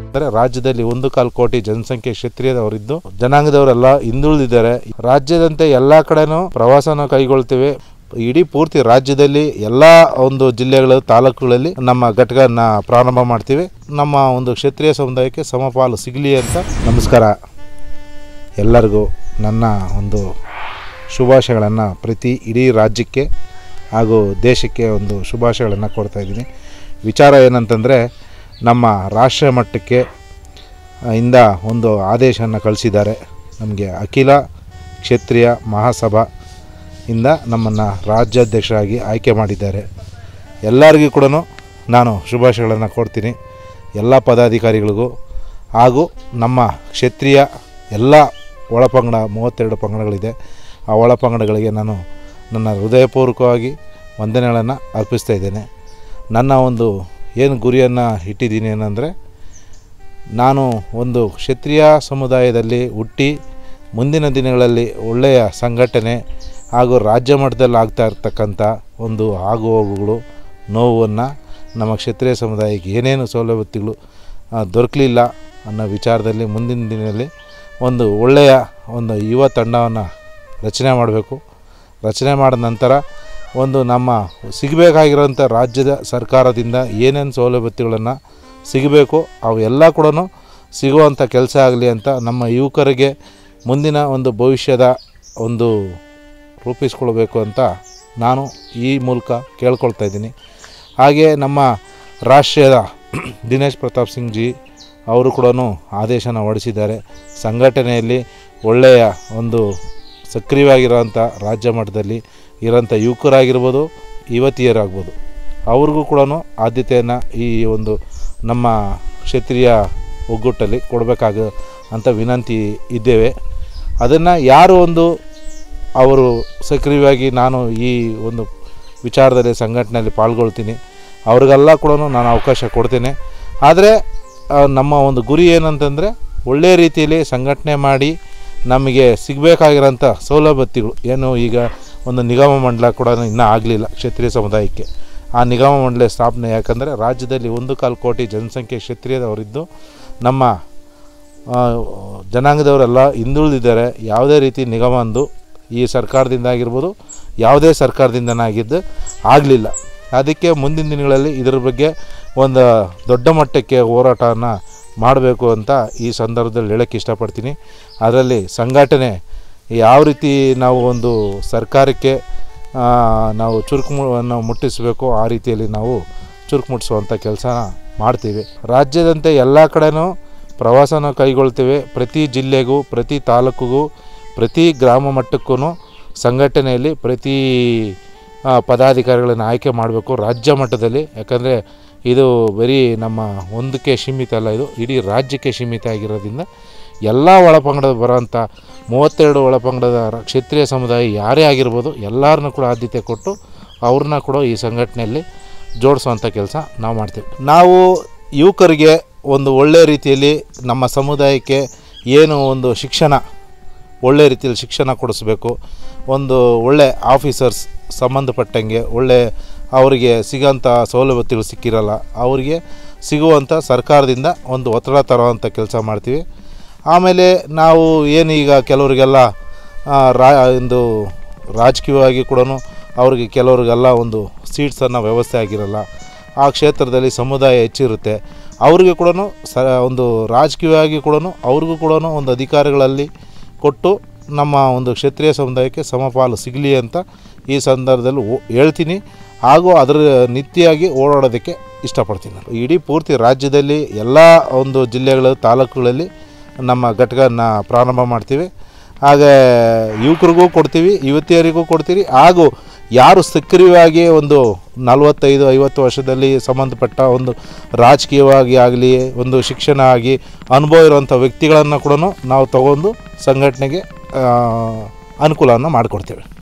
ಅಂದರೆ ರಾಜ್ಯದಲ್ಲಿ ಒಂದು ಕಾಲು ಕೋಟಿ ಜನಸಂಖ್ಯೆ ಕ್ಷತ್ರಿಯದವರಿದ್ದು ಜನಾಂಗದವರೆಲ್ಲ ಹಿಂದುಳಿದಿದ್ದಾರೆ ರಾಜ್ಯದಂತೆ ಎಲ್ಲ ಕಡೆನೂ ಪ್ರವಾಸನ ಕೈಗೊಳ್ತೇವೆ ಇಡೀ ಪೂರ್ತಿ ರಾಜ್ಯದಲ್ಲಿ ಎಲ್ಲ ಒಂದು ಜಿಲ್ಲೆಗಳ ತಾಲೂಕುಗಳಲ್ಲಿ ನಮ್ಮ ಘಟಕನ ಪ್ರಾರಂಭ ಮಾಡ್ತೀವಿ ನಮ್ಮ ಒಂದು ಕ್ಷತ್ರಿಯ ಸಮುದಾಯಕ್ಕೆ ಸಮಪಾಲು ಸಿಗಲಿ ಅಂತ ನಮಸ್ಕಾರ ಎಲ್ಲರಿಗೂ ನನ್ನ ಒಂದು ಶುಭಾಶಯಗಳನ್ನು ಪ್ರತಿ ಇಡೀ ರಾಜ್ಯಕ್ಕೆ ಹಾಗೂ ದೇಶಕ್ಕೆ ಒಂದು ಶುಭಾಶಯಗಳನ್ನು ಕೊಡ್ತಾ ಇದ್ದೀನಿ ವಿಚಾರ ಏನಂತಂದರೆ ನಮ್ಮ ರಾಷ್ಟ್ರ ಮಟ್ಟಕ್ಕೆ ಆ, ಇಂದ ಒಂದು ಆದೇಶವನ್ನು ಕಳಿಸಿದ್ದಾರೆ ನಮಗೆ ಅಖಿಲ ಕ್ಷತ್ರಿಯ ಮಹಾಸಭಾ ಇಂದ ನಮ್ಮನ್ನು ರಾಜ್ಯಾಧ್ಯಕ್ಷರಾಗಿ ಆಯ್ಕೆ ಮಾಡಿದ್ದಾರೆ ಎಲ್ಲರಿಗೂ ಕೂಡ ನಾನು ಶುಭಾಶಯಗಳನ್ನು ಕೊಡ್ತೀನಿ ಎಲ್ಲ ಪದಾಧಿಕಾರಿಗಳಿಗೂ ಹಾಗೂ ನಮ್ಮ ಕ್ಷತ್ರಿಯ ಎಲ್ಲ ಒಳಪಂಗಡ ಮೂವತ್ತೆರಡು ಪಂಗಡಗಳಿದೆ ಆ ಒಳಪಂಗಡಗಳಿಗೆ ನಾನು ನನ್ನ ಹೃದಯಪೂರ್ವಕವಾಗಿ ವಂದನೆಗಳನ್ನು ಅರ್ಪಿಸ್ತಾ ಇದ್ದೇನೆ ನನ್ನ ಒಂದು ಏನು ಗುರಿಯನ್ನು ಇಟ್ಟಿದ್ದೀನಿ ಏನಂದರೆ ನಾನು ಒಂದು ಕ್ಷತ್ರಿಯ ಸಮುದಾಯದಲ್ಲಿ ಹುಟ್ಟಿ ಮುಂದಿನ ದಿನಗಳಲ್ಲಿ ಒಳ್ಳೆಯ ಸಂಘಟನೆ ಹಾಗೂ ರಾಜ್ಯ ಮಟ್ಟದಲ್ಲಿ ಆಗ್ತಾ ಇರ್ತಕ್ಕಂಥ ಒಂದು ಆಗುಹೋಗುಗಳು ನೋವನ್ನು ನಮ್ಮ ಕ್ಷತ್ರಿಯ ಸಮುದಾಯಕ್ಕೆ ಏನೇನು ಸೌಲಭ್ಯಗಳು ಆ, ದೊರಕಲಿಲ್ಲ ಅನ್ನೋ ವಿಚಾರದಲ್ಲಿ ಮುಂದಿನ ದಿನದಲ್ಲಿ ಒಂದು ಒಳ್ಳೆಯ ಒಂದು ಯುವ ತಂಡವನ್ನು ರಚನೆ ಮಾಡಬೇಕು ರಚನೆ ಮಾಡಿದ ನಂತರ ಒಂದು ನಮ್ಮ ಸಿಗಬೇಕಾಗಿರೋಂಥ ರಾಜ್ಯದ ಸರ್ಕಾರದಿಂದ ಏನೇನು ಸೌಲಭ್ಯಗಳನ್ನು ಸಿಗಬೇಕು ಅವೆಲ್ಲ ಕೂಡ ಸಿಗುವಂಥ ಕೆಲಸ ಆಗಲಿ ಅಂತ ನಮ್ಮ ಯುವಕರಿಗೆ ಮುಂದಿನ ಒಂದು ಭವಿಷ್ಯದ ಒಂದು ರೂಪಿಸ್ಕೊಳ್ಬೇಕು ಅಂತ ನಾನು ಈ ಮೂಲಕ ಕೇಳ್ಕೊಳ್ತಾ ಇದ್ದೀನಿ ಹಾಗೆ ನಮ್ಮ ರಾಷ್ಟ್ರೀಯದ ದಿನೇಶ್ ಪ್ರತಾಪ್ ಸಿಂಗ್ ಜಿ ಅವರು ಕೂಡ ಆದೇಶನ ಹೊರಡಿಸಿದ್ದಾರೆ ಸಂಘಟನೆಯಲ್ಲಿ ಒಳ್ಳೆಯ ಒಂದು ಸಕ್ರಿಯವಾಗಿರೋಂಥ ರಾಜ್ಯ ಮಟ್ಟದಲ್ಲಿ ಇರೋಂಥ ಯುವಕರಾಗಿರ್ಬೋದು ಯುವತಿಯರಾಗ್ಬೋದು ಅವ್ರಿಗೂ ಕೂಡ ಆದ್ಯತೆಯನ್ನು ಈ ಒಂದು ನಮ್ಮ ಕ್ಷತ್ರಿಯ ಒಗ್ಗಟ್ಟಲ್ಲಿ ಕೊಡಬೇಕಾಗ ಅಂತ ವಿನಂತಿ ಇದ್ದೇವೆ ಅದನ್ನು ಯಾರು ಒಂದು ಅವರು ಸಕ್ರಿಯವಾಗಿ ನಾನು ಈ ಒಂದು ವಿಚಾರದಲ್ಲಿ ಸಂಘಟನೆಯಲ್ಲಿ ಪಾಲ್ಗೊಳ್ತೀನಿ ಅವ್ರಿಗೆಲ್ಲ ಕೂಡ ನಾನು ಅವಕಾಶ ಕೊಡ್ತೇನೆ ಆದರೆ ಆ, ನಮ್ಮ ಒಂದು ಗುರಿ ಏನಂತಂದರೆ ಒಳ್ಳೆಯ ರೀತಿಯಲ್ಲಿ ಸಂಘಟನೆ ಮಾಡಿ ನಮಗೆ ಸಿಗಬೇಕಾಗಿರೋಂಥ ಸೌಲಭ್ಯಗಳು ಏನು ಈಗ ಒಂದು ನಿಗಮ ಮಂಡಲ ಕೂಡ ಇನ್ನೂ ಆಗಲಿಲ್ಲ ಕ್ಷತ್ರಿಯ ಸಮುದಾಯಕ್ಕೆ ಆ ನಿಗಮ ಮಂಡಲ ಸ್ಥಾಪನೆ ಯಾಕಂದರೆ ರಾಜ್ಯದಲ್ಲಿ ಒಂದು ಕಾಲು ಕೋಟಿ ಜನಸಂಖ್ಯೆ ಕ್ಷತ್ರಿಯದವರಿದ್ದು ನಮ್ಮ ಆ, ಜನಾಂಗದವರೆಲ್ಲ ಹಿಂದುಳಿದಿದ್ದಾರೆ ಯಾವುದೇ ರೀತಿ ನಿಗಮ ಅಂದು ಈ ಸರ್ಕಾರದಿಂದ ಆಗಿರ್ಬೋದು ಯಾವುದೇ ಸರ್ಕಾರದಿಂದನಾಗಿದ್ದು ಆಗಲಿಲ್ಲ ಅದಕ್ಕೆ ಮುಂದಿನ ದಿನಗಳಲ್ಲಿ ಇದರ ಬಗ್ಗೆ ಒಂದು ದೊಡ್ಡ ಮಟ್ಟಕ್ಕೆ ಹೋರಾಟವನ್ನು ಮಾಡಬೇಕು ಅಂತ ಈ ಸಂದರ್ಭದಲ್ಲಿ ಹೇಳೋಕ್ಕೆ ಇಷ್ಟಪಡ್ತೀನಿ ಅದರಲ್ಲಿ ಸಂಘಟನೆ ಯಾವ ರೀತಿ ನಾವು ಒಂದು ಸರ್ಕಾರಕ್ಕೆ ಆ, ನಾವು ಚುರುಕು ಮು- ಅನ್ನು ಮುಟ್ಟಿಸಬೇಕು ಆ ರೀತಿಯಲ್ಲಿ ನಾವು ಚುರುಕು ಮುಟ್ಟಿಸುವಂಥ ಕೆಲಸ ಮಾಡ್ತೀವಿ ರಾಜ್ಯದಂತೆ ಎಲ್ಲ ಕಡೆನೂ ಪ್ರವಾಸನ ಕೈಗೊಳ್ತೇವೆ ಪ್ರತಿ ಜಿಲ್ಲೆಗೂ ಪ್ರತಿ ತಾಲೂಕಿಗೂ ಪ್ರತಿ ಗ್ರಾಮ ಮಟ್ಟಕ್ಕೂ ಸಂಘಟನೆಯಲ್ಲಿ ಪ್ರತಿ ಆ, ಪದಾಧಿಕಾರಿಗಳನ್ನು ಆಯ್ಕೆ ಮಾಡಬೇಕು ರಾಜ್ಯ ಮಟ್ಟದಲ್ಲಿ ಯಾಕಂದರೆ ಇದು ಬರೀ ನಮ್ಮ ಒಂದಕ್ಕೆ ಸೀಮಿತ ಅಲ್ಲ ಇದು ಇಡೀ ರಾಜ್ಯಕ್ಕೆ ಸೀಮಿತ ಆಗಿರೋದ್ರಿಂದ ಎಲ್ಲ ಒಳಪಂಗಡದ ಬರೋಂಥ ಮೂವತ್ತೆರಡು ಒಳಪಂಗಡದ ರ- ಕ್ಷತ್ರಿಯ ಸಮುದಾಯ ಯಾರೇ ಆಗಿರ್ಬೋದು ಎಲ್ಲರನ್ನೂ ಕೂಡ ಆದ್ಯತೆ ಕೊಟ್ಟು ಅವ್ರನ್ನ ಕೂಡ ಈ ಸಂಘಟನೆಯಲ್ಲಿ ಜೋಡಿಸುವಂಥ ಕೆಲಸ ನಾವು ಮಾಡ್ತೀವಿ ನಾವು ಯುವಕರಿಗೆ ಒಂದು ಒಳ್ಳೆಯ ರೀತಿಯಲ್ಲಿ ನಮ್ಮ ಸಮುದಾಯಕ್ಕೆ ಏನು ಒಂದು ಶಿಕ್ಷಣ ಒಳ್ಳೆ ರೀತಿಯಲ್ಲಿ ಶಿಕ್ಷಣ ಕೊಡಿಸ್ಬೇಕು ಒಂದು ಒಳ್ಳೆ ಆಫೀಸರ್ಸ್ ಸಂಬಂಧಪಟ್ಟಂಗೆ ಒಳ್ಳೆ ಅವರಿಗೆ ಸಿಗೋಂಥ ಸೌಲಭ್ಯಗಳು ಸಿಕ್ಕಿರಲ್ಲ ಅವರಿಗೆ ಸಿಗುವಂಥ ಸರ್ಕಾರದಿಂದ ಒಂದು ಒತ್ತಡ ತರುವಂಥ ಕೆಲಸ ಮಾಡ್ತೀವಿ ಆಮೇಲೆ ನಾವು ಏನು ಈಗ ಕೆಲವರಿಗೆಲ್ಲ ಆ, ರಾ ಒಂದು ರಾಜಕೀಯವಾಗಿ ಕೂಡ ಅವ್ರಿಗೆ ಕೆಲವ್ರಿಗೆಲ್ಲ ಒಂದು ಸೀಟ್ಸನ್ನು ವ್ಯವಸ್ಥೆ ಆಗಿರಲ್ಲ ಆ ಕ್ಷೇತ್ರದಲ್ಲಿ ಸಮುದಾಯ ಹೆಚ್ಚಿರುತ್ತೆ ಅವ್ರಿಗೆ ಕೂಡ ಸ ಒಂದು ರಾಜಕೀಯವಾಗಿ ಕೂಡ ಅವ್ರಿಗೂ ಕೂಡ ಒಂದು ಅಧಿಕಾರಿಗಳಲ್ಲಿ ಕೊಟ್ಟು ನಮ್ಮ ಒಂದು ಕ್ಷತ್ರಿಯ ಸಮುದಾಯಕ್ಕೆ ಸಮಪಾಲು ಸಿಗಲಿ ಅಂತ ಈ ಸಂದರ್ಭದಲ್ಲಿ ಓ- ಹೇಳ್ತೀನಿ ಹಾಗೂ ಅದರ ನಿತ್ಯಾಗಿ ಓಡಾಡೋದಕ್ಕೆ ಇಷ್ಟಪಡ್ತೀನಿ ನಾನು ಇಡೀ ಪೂರ್ತಿ ರಾಜ್ಯದಲ್ಲಿ ಎಲ್ಲ ಒಂದು ಜಿಲ್ಲೆಗಳ ತಾಲೂಕುಗಳಲ್ಲಿ ನಮ್ಮ ಘಟಕನ ಪ್ರಾರಂಭ ಮಾಡ್ತೀವಿ ಹಾಗೆ ಯುವಕರಿಗೂ ಕೊಡ್ತೀವಿ ಯುವತಿಯರಿಗೂ ಕೊಡ್ತೀವಿ ಹಾಗೂ ಯಾರು ಸಕ್ರಿಯವಾಗಿ ಒಂದು ನಲವತ್ತೈದು ಐವತ್ತು ವರ್ಷದಲ್ಲಿ ಸಂಬಂಧಪಟ್ಟ ಒಂದು ರಾಜಕೀಯವಾಗಿ ಆಗಲಿ ಒಂದು ಶಿಕ್ಷಣ ಆಗಿ ಅನುಭವ ಇರುವಂಥ ವ್ಯಕ್ತಿಗಳನ್ನು ಕೂಡ ನಾವು ತಗೊಂಡು ಸಂಘಟನೆಗೆ ಆ, ಅನುಕೂಲವನ್ನು ಮಾಡಿಕೊಡ್ತೇವೆ